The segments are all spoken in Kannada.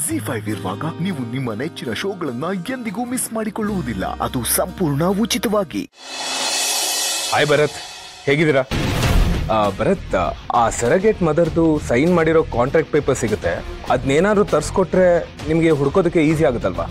ಜಿ ಫೈವ್ ಇರುವಾಗ ನೀವು ನಿಮ್ಮ ನೆಚ್ಚಿನ ಶೋಗಳನ್ನ ಎಂದಿಗೂ ಮಿಸ್ ಮಾಡಿಕೊಳ್ಳುವುದಿಲ್ಲ ಅದು ಸಂಪೂರ್ಣ ಉಚಿತವಾಗಿ ಹಾಯ್ ಭರತ್ ಹೇಗಿದ್ದೀರಾ ಆ, ಭರತ್ ಆ ಸೆರಗೇಟ್ ಮದರ್ದು ಸೈನ್ ಮಾಡಿರೋ ಕಾಂಟ್ರಾಕ್ಟ್ ಪೇಪರ್ ಸಿಗುತ್ತೆ ಅದನ್ನೇನಾದ್ರೂ ತರಿಸ್ಕೊಟ್ರೆ ನಿಮಗೆ ಹುಡ್ಕೋದಕ್ಕೆ ಈಸಿ ಆಗುತ್ತಲ್ವಾ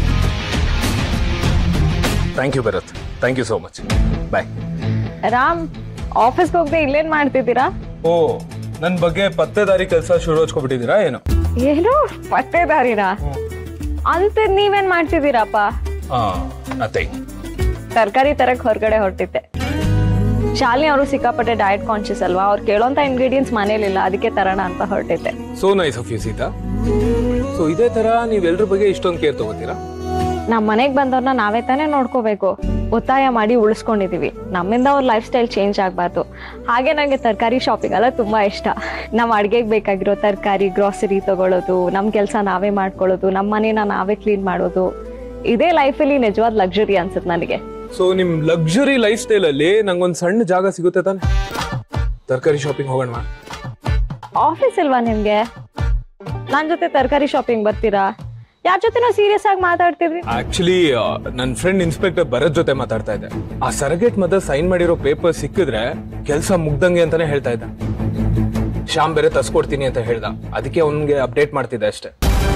thank you Bharat thank you so much bye Ram ಆಫೀಸ್ಗೆ ಹೋಗದೆ ಇಲ್ಲೇನ್ ಮಾಡ್ತಿದ್ದೀರಾ ಓ ನನ್ನ ಬಗ್ಗೆ ಪತ್ತೆದಾರಿ ಕೆಲಸ ಶುರು ಹಚ್ಕೊಬಿಟ್ಟಿದ್ದೀರಾ ಏನು ಏನು ಪಟ್ಟೆದಾರಿನಾ ಅಂತ ನೀವೇನ್ ಮಾಡ್ತಿದ್ದೀರಪ್ಪ ಹಾಂ ನಥಿಂಗ್ ತರಕಾರಿ ತರಕ್ ಹೊರಗಡೆ ಹೊರಟಿದ್ದೆ ಶಾಲಿನಿ ಅವರು ಸಿಕ್ಕಾಪಟ್ಟೆ ಡಯಟ್ ಕಾನ್ಶಿಯಸ್ ಅಲ್ವಾ ಅವ್ರು ಕೇಳೋಂತ ಇಂಗ್ರೀಡಿಯೆಂಟ್ಸ್ ಮನೇಲಿಲ್ಲ ಅದಕ್ಕೆ ತರೋಣ ಅಂತ ಹೊರಟಿದ್ದೆ so nice of you Sita so ಇದೇ ಥರ ನೀವೆಲ್ರ ಬಗ್ಗೆ ಇಷ್ಟೊಂದು ಕೇರ್ ತಗೋತೀರಾ ನಮ್ ಮನೆಗ್ ಬಂದವ್ರನ್ನ ನಾವೇ ತಾನೇ ನೋಡ್ಕೋಬೇಕು ಒತ್ತಾಯ ಮಾಡಿ ಉಳಿಸ್ಕೊಂಡಿದೀವಿ ನಮ್ಮಿಂದ ಅವ್ರ ಲೈಫ್ ಸ್ಟೈಲ್ ಚೇಂಜ್ ಆಗ್ಬಾರ್ದು ಹಾಗೆ ನಂಗೆ ತರಕಾರಿ ಶಾಪಿಂಗ್ ಎಲ್ಲ ತುಂಬಾ ಇಷ್ಟ ನಾವ್ ಅಡ್ಗೆಗೆ ಬೇಕಾಗಿರೋ ತರಕಾರಿ ಗ್ರಾಸರಿ ತಗೊಳ್ಳೋದು ನಮ್ ಕೆಲಸ ನಾವೇ ಮಾಡ್ಕೊಳ್ಳೋದು ನಮ್ ಮನೇನ ನಾವೇ ಕ್ಲೀನ್ ಮಾಡೋದು ಇದೇ ಲೈಫಲ್ಲಿ ನಿಜವಾದ ಲಕ್ಸುರಿ ಅನ್ಸುತ್ತೆ ನನಗೆ ಸೊ ನಿಮ್ ಲಕ್ಸುರಿ ಲೈಫ್ ಸ್ಟೈಲ್ ಅಲ್ಲಿ ನಂಗೊಂದು ಸಣ್ಣ ಜಾಗ ಸಿಗುತ್ತೆ ತಾನೆ ತರಕಾರಿ ಶಾಪಿಂಗ್ ಹೋಗೋಣ ಆಫೀಸ್ ಇಲ್ವಾ ನಿಮ್ಗೆ ನನ್ ಜೊತೆ ತರಕಾರಿ ಶಾಪಿಂಗ್ ಬರ್ತೀರಾ ಯಾರ ಜೊತೆನೋ ಸೀರಿಯಸ್ ಆಗಿ ಮಾತಾಡ್ತಿದ್ರಿ ಆಕ್ಚುಲಿ ನನ್ನ ಫ್ರೆಂಡ್ ಇನ್ಸ್ಪೆಕ್ಟರ್ ಭರತ್ ಜೊತೆ ಮಾತಾಡ್ತಾ ಇದ್ದೆ ಆ ಸರಗೇಟ್ ಮದ ಸೈನ್ ಮಾಡಿರೋ ಪೇಪರ್ ಸಿಕ್ಕಿದ್ರೆ ಕೆಲಸ ಮುಗ್ದಂಗೆ ಅಂತಾನೆ ಹೇಳ್ತಾ ಇದ್ದ ಶ್ಯಾಮ್ ಬೇರೆ ತಸ್ಕೊಡ್ತೀನಿ ಅಂತ ಹೇಳ್ದ ಅದಕ್ಕೆ ಅವನಿಗೆ ಅಪ್ಡೇಟ್ ಮಾಡ್ತಿದ್ದೆ ಅಷ್ಟೇ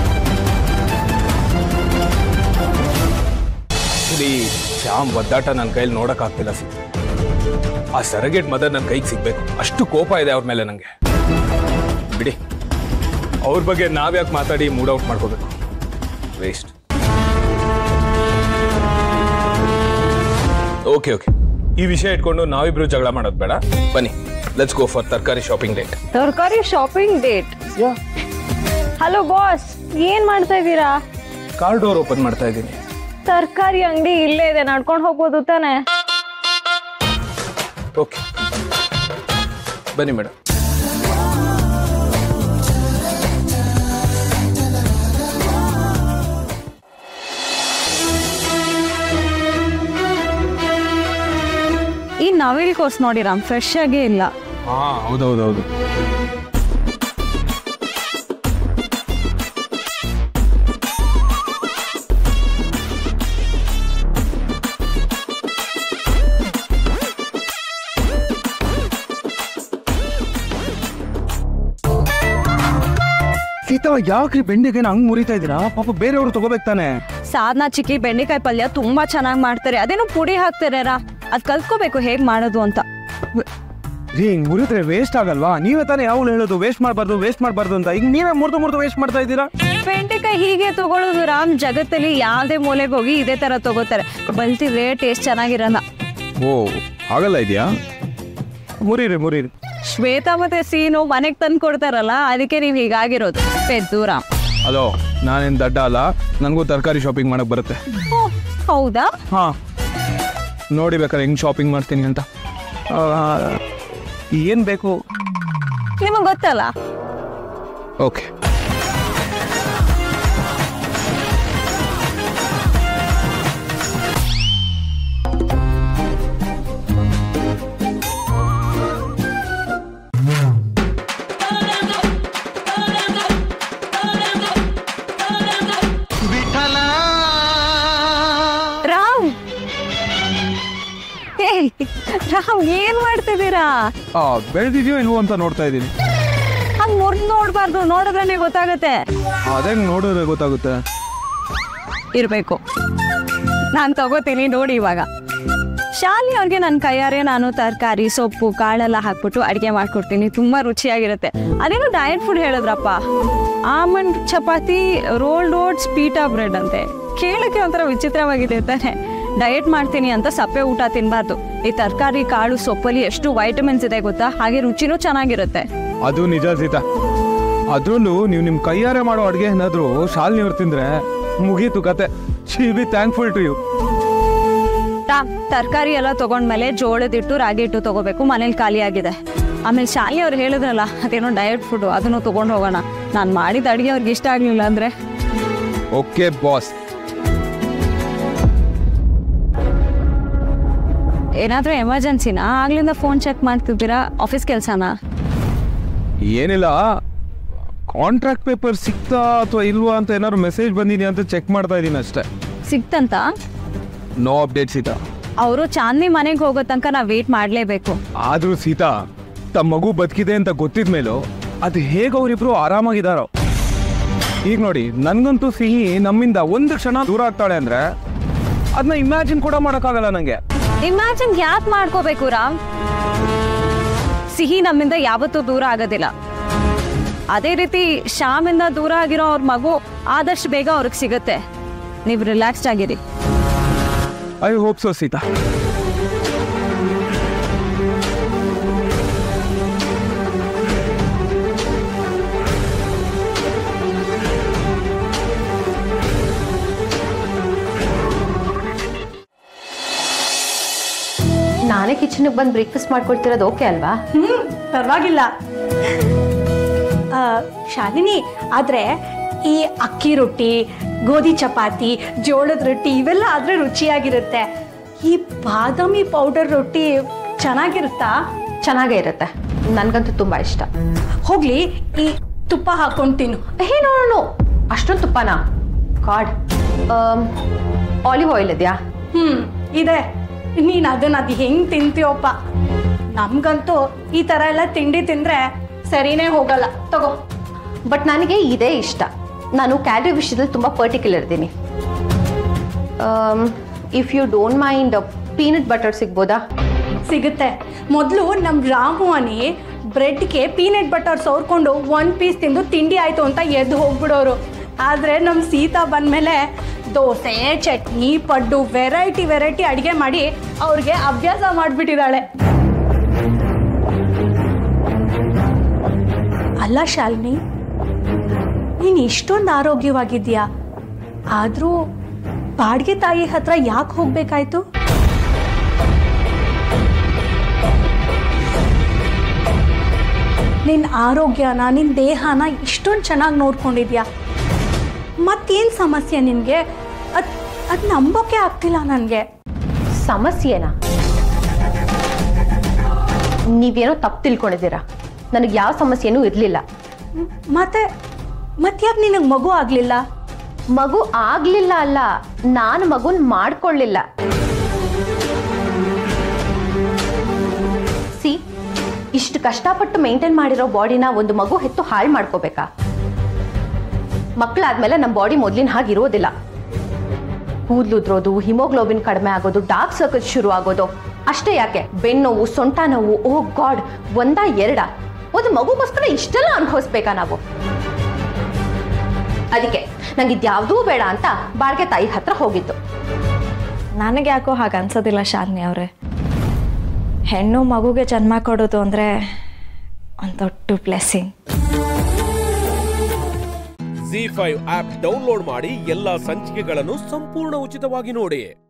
ಆಕ್ಚುಲಿ ಶ್ಯಾಮ್ ಒದ್ದಾಟ ನನ್ನ ಕೈಲಿ ನೋಡಕ್ ಆಗ್ತಿಲ್ಲ ಸಿಕ್ ಆ ಸರಗೇಟ್ ಮದರ್ ನನ್ನ ಕೈಗೆ ಸಿಗ್ಬೇಕು ಅಷ್ಟು ಕೋಪ ಇದೆ ಅವ್ರ ಮೇಲೆ ನಂಗೆ ಬಿಡಿ ಅವ್ರ ಬಗ್ಗೆ ನಾವ್ಯಾಕೆ ಮಾತಾಡಿ ಮೂಡ್ ಔಟ್ ಮಾಡ್ಕೋಬೇಕು ವೇಸ್ಟ್ ಓಕೆ ಓಕೆ ಈ ವಿಷಯ ಇಟ್ಕೊಂಡು ನಾವಿಬ್ರು ಜಗಳ ಮಾಡೋದು ಬೇಡ ಬನ್ನಿ ಲೆಟ್ಸ್ ಗೋ ಫಾರ್ ತರಕಾರಿ ಶಾಪಿಂಗ್ ಡೇಟ್ ತರಕಾರಿ ಶಾಪಿಂಗ್ ಡೇಟ್ ಹಲೋ ಬಾಸ್ ಏನ್ ಮಾಡ್ತಾ ಇದ್ದೀರಾ ಕಾರ್ ಡೋರ್ ಓಪನ್ ಮಾಡ್ತಾ ಇದ್ದೀನಿ ತರಕಾರಿ ಅಂಗಡಿ ಇಲ್ಲೇ ಇದೆ ನಡ್ಕೊಂಡು ಹೋಗ್ಬೋದು ತಾನೆ ಓಕೆ ಬನ್ನಿ ಮೇಡಮ್ ಈ ನವಿಲ್ ಕೋಸ್ ನೋಡಿ ರಾಮ್ ಫ್ರೆಶ್ ಆಗೇ ಇಲ್ಲ ಹಾ ಹೌದೌದೌದು ಸೀತಾ ಯಾಕ್ರಿ ಬೆಂಡೆಕಾಯಿನ ಹಂಗ್ ಮುರಿತಾ ಇದೀರಾ ಪಾಪ ಬೇರೆಯವರು ತಗೋಬೇಕು ತಾನೆ ಸಾದ್ನಾ ಚಿಕ್ಕಿ ಬೆಂಡೆಕಾಯಿ ಪಲ್ಯ ತುಂಬಾ ಚೆನ್ನಾಗಿ ಮಾಡ್ತಾರೆ ಅದೇನೋ ಪುಡಿ ಹಾಕ್ತಾರೆ ರಾ ಅದ್ ಕಲ್ತ್ಕೋಬೇಕು ಹೇಗ್ ಮಾಡೋದು ಅಂತ ರೀ ಹಿಂಗ್ ಮುರಿದ್ರೆ ವೇಸ್ಟ್ ಆಗಲ್ವಾ ನೀವೇ ತಾನೇ ಯಾವಾಗಲೂ ಹೇಳೋದು ವೇಸ್ಟ್ ಮಾಡಬಾರ್ದು ವೇಸ್ಟ್ ಮಾಡಬಾರ್ದು ಅಂತ ಈಗ ನೀವೇ ಮುರಿದು ಮುರಿದು ವೇಸ್ಟ್ ಮಾಡ್ತಾ ಇದ್ದೀರಾ ಬೆಂಡೆಕಾಯಿ ಹೀಗೆ ತಗೊಳ್ಳೋದು ರಾಮ್ ಜಗತ್ತಲ್ಲಿ ಯಾವ್ದೇ ಮೂಲೆಗೆ ಹೋಗಿ ಇದೇ ತರ ತಗೋತಾರೆ ಬಲ್ತಿದ್ರೆ ಟೇಸ್ಟ್ ಚೆನ್ನಾಗಿರಲ್ಲ ಓ ಆಗಲ್ಲ ಇದೆಯಾ ಮುರೀರಿ ಮುರೀರಿ ಶ್ವೇತಾ ಮತ್ತೆ ಸೀನು ಮನೆಗ್ ತಂದು ಕೊಡ್ತಾರಲ್ಲ ಅದಕ್ಕೆ ನೀವ್ ಹೀಗಾಗಿರೋದು ಪೆದ್ದು ರಾಮ್ ಹಲೋ ನಾನೇನು ದಡ್ಡ ಅಲ್ಲ ನನಗೂ ತರಕಾರಿ ಶಾಪಿಂಗ್ ಮಾಡಕ್ ಬರುತ್ತೆ ಓ, ಹೌದಾ ಹಾ ನೋಡಿ ಬೇಕಾದ್ರೆ ಹೆಂಗ್ ಶಾಪಿಂಗ್ ಮಾಡ್ತೀನಿ ಅಂತ ಏನು ಬೇಕು ನಿಮಗ್ ಗೊತ್ತಲ್ಲ ಓಕೆ ರಾಮ್ ಏಯ್, ರಾಮ್ ಏನ್ ಮಾಡ್ತಿದ್ದೀರಾ ಬೆಳೆದಿದೆಯೋ ಇಲ್ವೋ ಅಂತ ನೋಡ್ತಾ ಇದ್ದೀನಿ ಹಂಗ್ ಮುರ್ದ್ ನೋಡ್ಬಾರ್ದು ನೋಡಿದ್ರೆ ಗೊತ್ತಾಗತ್ತೆ ಅದೇ ನೋಡಿದ್ರೆ ಗೊತ್ತಾಗುತ್ತೆ ಇರ್ಬೇಕು ನಾನ್ ತಗೋತೀನಿ ನೋಡಿ ಇವಾಗ ಶಾಲಿ ಅವ್ರಿಗೆ ನನ್ನ ಕೈಯಾರೆ ನಾನು ತರಕಾರಿ ಸೊಪ್ಪು ಕಾಳೆಲ್ಲ ಹಾಕ್ಬಿಟ್ಟು ಅಡಿಗೆ ಮಾಡ್ಕೊಡ್ತೀನಿ ತುಂಬಾ ರುಚಿಯಾಗಿರುತ್ತೆ ಅದೇನೋ ಡಯಟ್ ಫುಡ್ ಹೇಳಿದ್ರಪ್ಪ almond chapati rolled oats pita bread ಅಂತೆ ಕೇಳಕ್ಕೆ ಒಂಥರ ವಿಚಿತ್ರವಾಗಿದೆ ತಾನೆ ಡಯಟ್ ಮಾಡ್ತೀನಿ ಅಂತ ಸಪ್ಪೆ ಊಟ ತಿನ್ಬಾರ್ದು ಈ ತರಕಾರಿ ಕಾಳು ಸೊಪ್ಪಲ್ಲಿ ಎಷ್ಟು ವೈಟಮಿನ್ಸ್ ಇದೆ ಗೊತ್ತಾ ಹಾಗೆ ರುಚಿನೂ ಚೆನ್ನಾಗಿರುತ್ತೆ ಅದು ನಿಜ ಸೀತಾ ಅದ್ರಲ್ಲೂ ನೀವು ನಿಮ್ಮ ಕೈಯಾರೆ ಮಾಡೋ ಅಡುಗೆ ಏನಾದರೂ ಶಾಲಿನಿಯವ್ರು ತಿಂದ್ರೆ ಮುಗೀತು ಕತೆ she be thankful to you ತರಕಾರಿ ಎಲ್ಲ ತಗೊಂಡ್ಮೇಲೆ ಜೋಳದ ಹಿಟ್ಟು ರಾಗಿ ಹಿಟ್ಟು ತಗೋಬೇಕು ಮನೇಲಿ ಖಾಲಿ ಆಗಿದೆ ಆಮೇಲೆ ಶಾಲಿ ಅವ್ರು ಹೇಳಿದ್ರಲ್ಲ ಅದೇನೋ ಡಯಟ್ ಫುಡ್ ಅದನ್ನು ತಗೊಂಡು ಹೋಗೋಣ ನಾನು ಮಾಡಿದ ಅಡುಗೆ ಅವ್ರಿಗೆ ಇಷ್ಟ ಆಗಲಿಲ್ಲ ಅಂದರೆ ಓಕೆ ಬಾಸ್ ಏನಾದರೂ ಎಮರ್ಜೆನ್ಸಿನಾ ಆಗ್ಲಿಂದ ಫೋನ್ ಚೆಕ್ ಮಾಡ್ತಿದ್ದೀರಾ ಆಫೀಸ್ ಕೆಲಸನಾ ಏನಿಲ್ಲ ಕಾಂಟ್ರಾಕ್ಟ್ ಪೇಪರ್ ಸಿಕ್ತಾ ಅಥವಾ ಇಲ್ವಾ ಅಂತ ಏನಾದ್ರು ಮೆಸೇಜ್ ಬಂದಿದೆಯಾ ಅಂತ ಚೆಕ್ ಮಾಡ್ತಾ ಇದ್ದೀನಿ ಅಷ್ಟೇ ಸಿಕ್ತಂತ ನೋ ಅಪ್ಡೇಟ್ ಸೀತಾ ಅವರು ಚಾಂದ್ನಿ ಮನೆಗೆ ಹೋಗೋ ತನಕ ನಾವು ವೇಟ್ ಮಾಡಲೇಬೇಕು ಆದ್ರೂ ಸೀತಾ ತಮ್ಮ ಮಗು ಬದುಕಿದೆ ಅಂತ ಗೊತ್ತಿದ ಮೇಲೂ ಅದು ಹೇಗೆ ಅವರಿಬ್ರು ಆರಾಮಾಗಿದಾರೋ ಈಗ ನೋಡಿ ನನ್ಗಂತೂ ಸಿಹಿ ನಮ್ಮಿಂದ ಒಂದು ಕ್ಷಣ ದೂರ ಆಗ್ತಾಳೆ ಅಂದ್ರೆ ಅದನ್ನ ಇಮ್ಯಾಜಿನ್ ಕೂಡ ಮಾಡೋಕ್ಕಾಗಲ್ಲ ನಂಗೆ ಇಮ್ಯಾಜಿನ್ ಯಾಕೆ ಮಾಡ್ಕೋಬೇಕು ರಾಮ್ ಸಿಹಿ ನಮ್ಮಿಂದ ಯಾವತ್ತೂ ದೂರ ಆಗೋದಿಲ್ಲ ಅದೇ ರೀತಿ ಶ್ಯಾಮಿಂದ ದೂರ ಆಗಿರೋ ಅವ್ರ ಮಗು ಆದಷ್ಟು ಬೇಗ ಅವ್ರಿಗೆ ಸಿಗುತ್ತೆ ನೀವು ರಿಲ್ಯಾಕ್ಸ್ಡ್ ಆಗಿರಿ ಐ ಹೋಪ್ ಸೊ ಸೀತಾ ನಾನೇ ಕಿಚನ್ಗೆ ಬಂದು ಬ್ರೇಕ್ಫಾಸ್ಟ್ ಮಾಡ್ಕೊಡ್ತಿರೋದು ಓಕೆ ಅಲ್ವಾ ಹ್ಞೂ ಪರವಾಗಿಲ್ಲ ಆ, ಶಾಲಿನಿ ಆದರೆ ಈ ಅಕ್ಕಿ ರೊಟ್ಟಿ ಗೋಧಿ ಚಪಾತಿ ಜೋಳದ ರೊಟ್ಟಿ ಇವೆಲ್ಲ ಆದರೆ ರುಚಿಯಾಗಿರುತ್ತೆ ಈ ಬಾದಾಮಿ ಪೌಡರ್ ರೊಟ್ಟಿ ಚೆನ್ನಾಗಿರುತ್ತಾ ಚೆನ್ನಾಗೇ ಇರುತ್ತೆ ನನಗಂತೂ ತುಂಬ ಇಷ್ಟ ಹೋಗ್ಲಿ ಈ ತುಪ್ಪ ಹಾಕೊಂಡು ತಿನ್ನು ಹೇ ನೋಡೋಣ ಅಷ್ಟೊಂದು ತುಪ್ಪನಾ ಕಾಡ್ ಆಲಿವ್ ಆಯಿಲ್ ಇದೆಯಾ ಹ್ಞೂ ಇದೆ ನೀನು ಅದನ್ನ ಅದು ಹೆಂಗೆ ತಿಂತೀಯಪ್ಪ ನಮಗಂತೂ ಈ ಥರ ಎಲ್ಲ ತಿಂಡಿ ತಿಂದರೆ ಸರಿನೇ ಹೋಗಲ್ಲ ತಗೋ ಬಟ್ ನನಗೆ ಇದೇ ಇಷ್ಟ ನಾನು ಕ್ಯಾಲ್ರಿ ವಿಷಯದಲ್ಲಿ ತುಂಬ ಪರ್ಟಿಕ್ಯುಲರ್ ಇದ್ದೀನಿ if you don't mind peanut butter ಸಿಗ್ಬೋದಾ ಸಿಗುತ್ತೆ ಮೊದಲು ನಮ್ಮ ರಾಮು ಅನಿ ಬ್ರೆಡ್ಗೆ ಪೀನಟ್ ಬಟರ್ ಸೋರ್ಕೊಂಡು ಒನ್ ಪೀಸ್ ತಿಂದು ತಿಂಡಿ ಆಯಿತು ಅಂತ ಎದ್ದು ಹೋಗ್ಬಿಡೋರು ಆದರೆ ನಮ್ಮ ಸೀತಾ ಬಂದಮೇಲೆ ದೋಸೆ ಚಟ್ನಿ ಪಡ್ಡು ವೆರೈಟಿ ವೆರೈಟಿ ಅಡುಗೆ ಮಾಡಿ ಅವ್ರಿಗೆ ಅಭ್ಯಾಸ ಮಾಡಿಬಿಟ್ಟಿದ್ದಾಳೆ ಅಲ್ಲ ಶಾಲಿನಿ ನೀನು ಇಷ್ಟೊಂದು ಆರೋಗ್ಯವಾಗಿದ್ಯಾ ಆದರೂ ಬಾಡಿಗೆ ತಾಯಿ ಹತ್ರ ಯಾಕೆ ಹೋಗ್ಬೇಕಾಯ್ತು ನಿನ್ನ ಆರೋಗ್ಯನ ನಿನ್ನ ದೇಹನ ಇಷ್ಟೊಂದು ಚೆನ್ನಾಗಿ ನೋಡ್ಕೊಂಡಿದ್ಯಾ ಮತ್ತೇನು ಸಮಸ್ಯೆ ನಿನಗೆ ಅದು ಅದು ನಂಬೋಕೆ ಆಗ್ತಿಲ್ಲ ನನಗೆ ಸಮಸ್ಯೆನಾ ನೀವೇನೋ ತಪ್ಪು ತಿಳ್ಕೊಂಡಿದ್ದೀರಾ ನನಗೆ ಯಾವ ಸಮಸ್ಯೆನೂ ಇರಲಿಲ್ಲ ಮತ್ತೆ ಮತ್ತ್ಯಾಕೆ ನಿನಗೆ ಮಗು ಆಗಲಿಲ್ಲ ಮಗು ಆಗ್ಲಿಲ್ಲ ಅಲ್ಲ ನಾನು ಮಗುನ್ ಮಾಡ್ಕೊಳ್ಳಿಲ್ಲ ಸಿ ಇಷ್ಟು ಕಷ್ಟಪಟ್ಟು ಮೇಂಟೈನ್ ಮಾಡಿರೋ ಬಾಡಿನ ಒಂದು ಮಗು ಹೆತ್ತು ಹಾಳು ಮಾಡ್ಕೋಬೇಕಾ ಮಕ್ಕಳಾದ್ಮೇಲೆ ನಮ್ಮ ಬಾಡಿ ಮೊದಲಿನ ಹಾಗೆ ಇರೋದಿಲ್ಲ ಕೂದಲುದ್ರೋದು ಹಿಮೋಗ್ಲೋಬಿನ್ ಕಡಿಮೆ ಆಗೋದು ಡಾರ್ಕ್ ಸರ್ಕಲ್ಸ್ ಶುರು ಆಗೋದು ಅಷ್ಟೇ ಯಾಕೆ ಬೆನ್ನೋವು ಸೊಂಟ ನೋವು ಓ ಗಾಡ್ ಒಂದ ಎರಡ ಒಂದು ಮಗುಗೋಸ್ಕರ ಇಷ್ಟೆಲ್ಲ ಅನುಭವಿಸ್ಬೇಕಾ ನಾವು ಅದಕ್ಕೆ ನಂಗೆ ಇದ್ಯಾವುದೂ ಬೇಡ ಅಂತ ಬಾಳ್ಗೆ ತಾಯಿ ಹತ್ರ ಹೋಗಿದ್ದು ನನಗೆ ಯಾಕೋ ಹಾಗೆ ಅನ್ಸೋದಿಲ್ಲ ಶಾಲಿನಿ ಅವರೇ ಹೆಣ್ಣು ಮಗುಗೆ ಜನ್ಮ ಕೊಡೋದು ಅಂದರೆ ಒಂದು ದೊಡ್ಡ blessing Zee five app download ಮಾಡಿ ಎಲ್ಲಾ ಸಂಚಿಕೆಗಳನ್ನು ಸಂಪೂರ್ಣ ಉಚಿತವಾಗಿ ನೋಡಿ